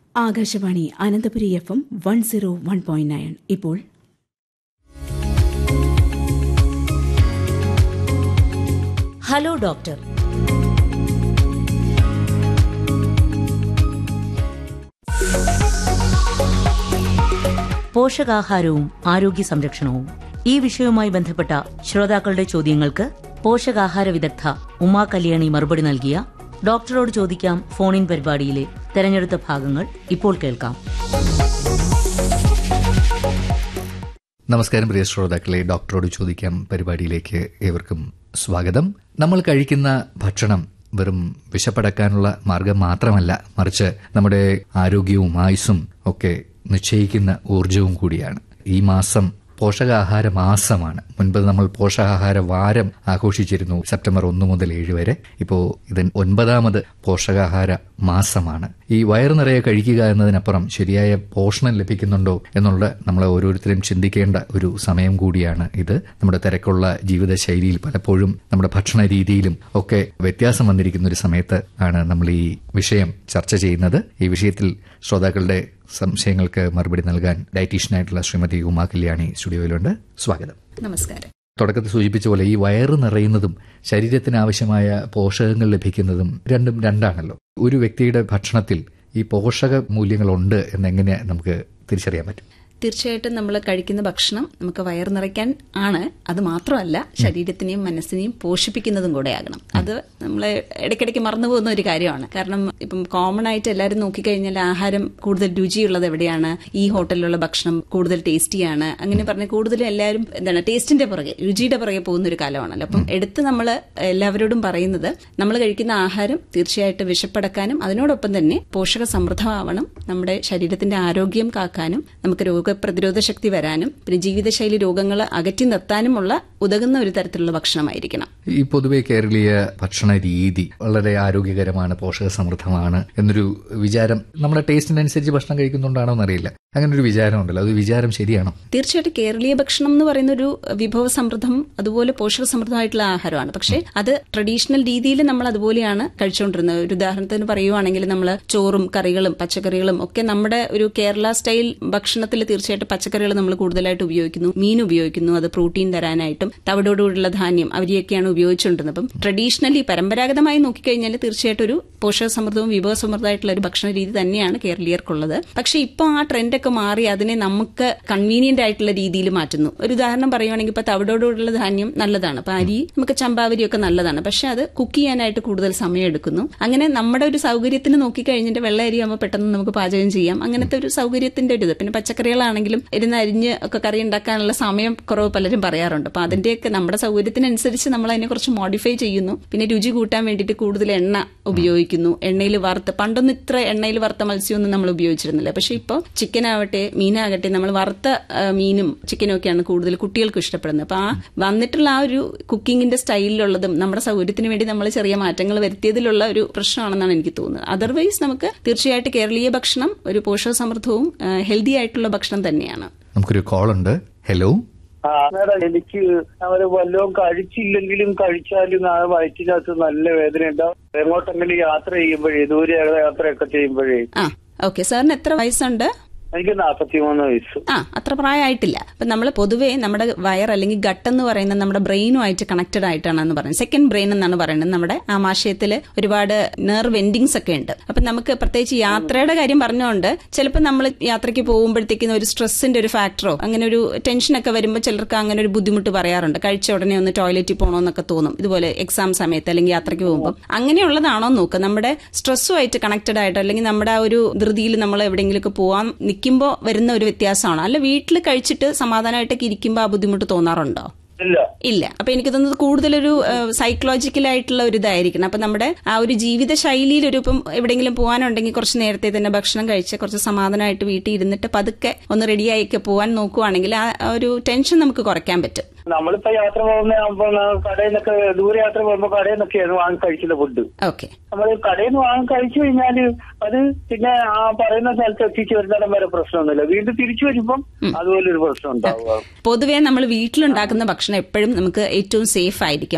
Akashvani Ananthapuri F M one zero one point nine ഇപ്പോൾ hello doctor പോഷകാഹാരവും ആരോഗ്യ സംരക്ഷണവും ഈ വിഷയവുമായി ബന്ധപ്പെട്ട ശ്രോതാക്കളുടെ ചോദ്യങ്ങൾക്ക് പോഷകാഹാര വിദഗ്ധ ഉമാ കല്യാണി മറുപടി നൽകിയ ഡോക്ടറോട് ചോദിക്കാം ഫോണിൻ പരിപാടിയിലെ തെരഞ്ഞെടുത്ത ഭാഗങ്ങൾ ഇപ്പോൾ കേൾക്കാം നമസ്കാരം പ്രിയ ശ്രോതാക്കളെ ഡോക്ടറോട് ചോദിക്കാം പരിപാടിയിലേക്ക് ഏവർക്കും സ്വാഗതം നമ്മൾ കഴിക്കുന്ന ഭക്ഷണം വെറും വിശപ്പടക്കാനുള്ള മാർഗം മാത്രമല്ല മറിച്ച് നമ്മുടെ ആരോഗ്യവും ആയുസ്സും ഒക്കെ നിശ്ചയിക്കുന്ന ഊർജവും കൂടിയാണ് ഈ മാസം പോഷകാഹാര മാസമാണ് മുൻപ് നമ്മൾ പോഷകാഹാര വാരം ആഘോഷിച്ചിരുന്നു സെപ്റ്റംബർ ഒന്ന് മുതൽ ഏഴ് വരെ ഇപ്പോൾ ഇത് ഒൻപതാമത് പോഷകാഹാര മാസമാണ് ഈ വയറു നിറയെ കഴിക്കുക എന്നതിനപ്പുറം ശരിയായ പോഷണം ലഭിക്കുന്നുണ്ടോ എന്നുള്ള നമ്മൾ ഓരോരുത്തരും ചിന്തിക്കേണ്ട ഒരു സമയം കൂടിയാണ് ഇത് നമ്മുടെ തിരക്കുള്ള ജീവിതശൈലിയിൽ പലപ്പോഴും നമ്മുടെ ഭക്ഷണ രീതിയിലും ഒക്കെ വ്യത്യാസം വന്നിരിക്കുന്ന ഒരു സമയത്ത് ആണ് നമ്മൾ ഈ വിഷയം ചർച്ച ചെയ്യുന്നത് ഈ വിഷയത്തിൽ ശ്രോതാക്കളുടെ സംശയങ്ങൾക്ക് മറുപടി നൽകാൻ ഡയറ്റീഷ്യനായിട്ടുള്ള ശ്രീമതി ഉമാ കല്യാണി സ്റ്റുഡിയോയിലുണ്ട് സ്വാഗതം നമസ്കാരം തുടക്കത്തിൽ സൂചിപ്പിച്ച പോലെ ഈ വയറ് നിറയുന്നതും ശരീരത്തിന് ആവശ്യമായ പോഷകങ്ങൾ ലഭിക്കുന്നതും രണ്ടും രണ്ടാണല്ലോ ഒരു വ്യക്തിയുടെ ഭക്ഷണത്തിൽ ഈ പോഷക മൂല്യങ്ങളുണ്ട് എന്നെങ്ങനെ നമുക്ക് തിരിച്ചറിയാൻ പറ്റും തീർച്ചയായിട്ടും നമ്മൾ കഴിക്കുന്ന ഭക്ഷണം നമുക്ക് വയർ നിറയ്ക്കാൻ ആണ് അത് മാത്രമല്ല ശരീരത്തിനെയും മനസ്സിനെയും പോഷിപ്പിക്കുന്നതും കൂടെ ആകണം അത് നമ്മൾ ഇടയ്ക്കിടയ്ക്ക് മറന്നു പോകുന്ന ഒരു കാര്യമാണ് കാരണം ഇപ്പം കോമൺ ആയിട്ട് എല്ലാവരും നോക്കിക്കഴിഞ്ഞാൽ ആഹാരം കൂടുതൽ രുചിയുള്ളത് എവിടെയാണ് ഈ ഹോട്ടലിലുള്ള ഭക്ഷണം കൂടുതൽ ടേസ്റ്റിയാണ് അങ്ങനെ പറഞ്ഞ് കൂടുതലും എല്ലാവരും എന്താണ് ടേസ്റ്റിന്റെ പുറകെ രുചിയുടെ പുറകെ പോകുന്ന ഒരു കാലമാണല്ലോ അപ്പം എടുത്ത് നമ്മൾ എല്ലാവരോടും പറയുന്നത് നമ്മൾ കഴിക്കുന്ന ആഹാരം തീർച്ചയായിട്ടും വിശപ്പടക്കാനും അതിനോടൊപ്പം തന്നെ പോഷക സമൃദ്ധമാവണം നമ്മുടെ ശരീരത്തിന്റെ ആരോഗ്യം കാക്കാനും നമുക്ക് രോഗപ്രതിരോധ ശക്തി വരാനും പിന്നെ ജീവിതശൈലി രോഗങ്ങൾ അകറ്റി നിർത്താനുമുള്ള ഉതകുന്ന ഒരു തരത്തിലുള്ള ഭക്ഷണമായിരിക്കണം ഈ പൊതുവെ കേരളീയ ഭക്ഷണ രീതി വളരെ ആരോഗ്യകരമാണ് പോഷക സമൃദ്ധമാണ് എന്നൊരു വിചാരം നമ്മുടെ ടേസ്റ്റിനനുസരിച്ച് ഭക്ഷണം കഴിക്കുന്നുണ്ടാണോ എന്നറിയില്ല അങ്ങനെ ഒരു വിചാരമുണ്ടല്ലോ അത് വിചാരം ശരിയാണോ തീർച്ചയായിട്ടും കേരളീയ ഭക്ഷണം എന്ന് പറയുന്ന ഒരു വിഭവ സമൃദ്ധം അതുപോലെ പോഷക സമൃദ്ധമായിട്ടുള്ള ആഹാരമാണ് പക്ഷേ അത് ട്രഡീഷണൽ രീതിയിൽ നമ്മൾ അതുപോലെയാണ് കഴിച്ചുകൊണ്ടിരുന്നത് ഒരു ഉദാഹരണത്തിന് പറയുവാണെങ്കിൽ നമ്മൾ ചോറും കറികളും പച്ചക്കറികളും ഒക്കെ നമ്മുടെ ഒരു കേരള സ്റ്റൈൽ ഭക്ഷണത്തിൽ തീർച്ചയായിട്ടും പച്ചക്കറികൾ നമ്മൾ കൂടുതലായിട്ട് ഉപയോഗിക്കുന്നു മീൻ ഉപയോഗിക്കുന്നു അത് പ്രോട്ടീൻ തരാനായിട്ടും തവിടോടുകൂടിയുള്ള ധാന്യം അവരെയൊക്കെയാണ് ഉപയോഗിച്ചുകൊണ്ടിരുന്നത് അപ്പം ട്രഡീഷണലി പരമ്പരാഗതമായി നോക്കിക്കഴിഞ്ഞാൽ തീർച്ചയായിട്ടും ഒരു പോഷക സമൃദ്ധവും വിഭവ സമൃദ്ധമായിട്ടുള്ള ഒരു ഭക്ഷണ രീതി തന്നെയാണ് കേരളീയർക്കുള്ളത് പക്ഷേ ഇപ്പോൾ ആ ട്രെൻഡൊക്കെ മാറി അതിനെ നമുക്ക് കൺവീനിയന്റ് ആയിട്ടുള്ള രീതിയിൽ മാറ്റുന്നു ഒരു ഉദാഹരണം പറയുവാണെങ്കിൽ ഇപ്പൊ തവിടോടുകൂടിയുള്ള ധാന്യം നല്ലതാണ് അപ്പൊ അരി നമുക്ക് ചമ്പാവരി ഒക്കെ നല്ലതാണ് പക്ഷെ അത് കുക്ക് ചെയ്യാനായിട്ട് കൂടുതൽ സമയം എടുക്കുന്നു അങ്ങനെ നമ്മുടെ ഒരു സൗകര്യത്തിന് നോക്കിക്കഴിഞ്ഞിട്ട് വെള്ള അരി ആകുമ്പോൾ പെട്ടെന്ന് നമുക്ക് പാചകം ചെയ്യാം അങ്ങനത്തെ ഒരു സൗകര്യത്തിന്റെ ഒരു ഇത് പിന്നെ പച്ചക്കറികളാണെങ്കിലും ഇരുന്ന് അരിഞ്ഞ് ഒക്കെ കറി ഉണ്ടാക്കാനുള്ള സമയം കുറവ് പലരും പറയാറുണ്ട് അപ്പൊ അതിന്റെയൊക്കെ നമ്മുടെ സൗകര്യത്തിനനുസരിച്ച് നമ്മൾ അതിനെ കുറച്ച് മോഡിഫൈ ചെയ്യുന്നു പിന്നെ രുചി കൂട്ടാൻ വേണ്ടിയിട്ട് കൂടുതൽ എണ്ണ ഉപയോഗിക്കുന്നു എണ്ണയിൽ വറുത്ത് പണ്ടൊന്നും ഇത്ര എണ്ണയിൽ വറുത്ത മത്സ്യമൊന്നും നമ്മൾ ഉപയോഗിച്ചിരുന്നില്ല പക്ഷെ ഇപ്പോൾ ചിക്കൻ ആവട്ടെ മീനാകട്ടെ നമ്മൾ വറുത്ത ആ, മീനും ചിക്കനും ഒക്കെയാണ് കൂടുതൽ കുട്ടികൾക്ക് ഇഷ്ടപ്പെടുന്നത് അപ്പൊ ആ വന്നിട്ടുള്ള ആ ഒരു കുക്കിങ്ങിന്റെ സ്റ്റൈലിലുള്ളതും നമ്മുടെ സൗകര്യത്തിന് വേണ്ടി നമ്മൾ ചെറിയ മാറ്റങ്ങൾ വരുത്തിയതിലുള്ള ഒരു പ്രശ്നമാണെന്നാണ് എനിക്ക് തോന്നുന്നത് അതർവൈസ് നമുക്ക് തീർച്ചയായിട്ടും കേരളീയ ഭക്ഷണം ഒരു പോഷക സമൃദ്ധവും ഹെൽത്തി ആയിട്ടുള്ള ഭക്ഷണം തന്നെയാണ് നമുക്കൊരു കോൾ ഉണ്ട് ഹലോ ആ മേഡം എനിക്ക് അവര് വല്ലതും കഴിച്ചില്ലെങ്കിലും കഴിച്ചാലും ആ വയറ്റിനകത്ത് നല്ല വേദന ഉണ്ടാവും എങ്ങോട്ടെങ്കിലും യാത്ര ചെയ്യുമ്പോഴേ ദൂരെ യാത്രയൊക്കെ ചെയ്യുമ്പോഴേ ആ ഓക്കെ സാറിന് എത്ര വയസ്സുണ്ട് എനിക്ക് നാപ്പത്തിമൂന്ന് വയസ്സ് ആ അത്ര പ്രായമായിട്ടില്ല അപ്പൊ നമ്മൾ പൊതുവേ നമ്മുടെ വയർ അല്ലെങ്കിൽ ഗട്ട് എന്ന് പറയുന്നത് നമ്മുടെ ബ്രെയിനുമായിട്ട് കണക്റ്റഡ് ആയിട്ടാണെന്ന് പറയുന്നത് സെക്കൻഡ് ബ്രെയിൻ എന്നാണ് പറയുന്നത് നമ്മുടെ ആമാശയത്തിൽ ഒരുപാട് നെർവ് എൻഡിങ്സ് ഒക്കെ ഉണ്ട് അപ്പൊ നമുക്ക് പ്രത്യേകിച്ച് യാത്രയുടെ കാര്യം പറഞ്ഞുകൊണ്ട് ചിലപ്പോൾ നമ്മൾ യാത്രയ്ക്ക് പോകുമ്പോഴത്തേക്കും ഒരു സ്ട്രെസ്സിന്റെ ഒരു ഫാക്ടറോ അങ്ങനെ ഒരു ടെൻഷനൊക്കെ വരുമ്പോൾ ചിലർക്ക് അങ്ങനെ ഒരു ബുദ്ധിമുട്ട് പറയാറുണ്ട് കഴിച്ച ഉടനെ ഒന്ന് ടോയ്ലറ്റിൽ പോകണമെന്നൊക്കെ തോന്നും ഇതുപോലെ എക്സാം സമയത്ത് അല്ലെങ്കിൽ യാത്രയ്ക്ക് പോകുമ്പോൾ അങ്ങനെയുള്ളതാണോ നോക്കുക നമ്മുടെ സ്ട്രെസ്സുമായിട്ട് കണക്റ്റഡ് ആയിട്ടോ അല്ലെങ്കിൽ നമ്മുടെ ആ ഒരു ധൃതിയിൽ നമ്മൾ എവിടെയെങ്കിലുമൊക്കെ പോകാൻ നിൽക്കുമ്പോൾ വരുന്ന ഒരു വ്യത്യാസമാണോ അല്ല വീട്ടിൽ കഴിച്ചിട്ട് സമാധാനമായിട്ടൊക്കെ ഇരിക്കുമ്പോൾ ആ ബുദ്ധിമുട്ട് തോന്നാറുണ്ടോ ഇല്ല ഇല്ല അപ്പൊ എനിക്ക് തോന്നുന്നത് കൂടുതലൊരു സൈക്കോളജിക്കൽ ആയിട്ടുള്ള ഒരു ഇതായിരിക്കണം അപ്പൊ നമ്മുടെ ആ ഒരു ജീവിത ശൈലിയിൽ ഒരു ഇപ്പം എവിടെയെങ്കിലും പോകാനുണ്ടെങ്കിൽ കുറച്ച് നേരത്തെ തന്നെ ഭക്ഷണം കഴിച്ച് കുറച്ച് സമാധാനമായിട്ട് വീട്ടിൽ ഇരുന്നിട്ട് പതുക്കെ ഒന്ന് റെഡിയായിക്കെ പോകാൻ നോക്കുവാണെങ്കിൽ ആ ആ ഒരു ടെൻഷൻ നമുക്ക് കുറയ്ക്കാൻ പറ്റും നമ്മളിപ്പോ യാത്ര പോകുന്ന കടയിൽ നിന്നൊക്കെ ദൂരെ യാത്ര പോകുമ്പോ കടയിൽ നിന്നൊക്കെയാണ് വാങ്ങി കഴിക്കുന്ന ഫുഡ് ഓക്കെ നമ്മൾ കടയിൽ നിന്ന് വാങ്ങി കഴിച്ചു കഴിഞ്ഞാല് അത് പിന്നെ ആ പറയുന്ന സ്ഥലത്ത് എത്തിച്ചു വരുന്നിടം വരെ പ്രശ്നമൊന്നുമില്ല വീണ്ടും തിരിച്ചു വരുമ്പം അതുപോലെ ഒരു പ്രശ്നം ഉണ്ടാവുക പൊതുവേ നമ്മൾ വീട്ടിലുണ്ടാക്കുന്ന ഭക്ഷണം എപ്പോഴും നമുക്ക് ഏറ്റവും സേഫ് ആയിരിക്കും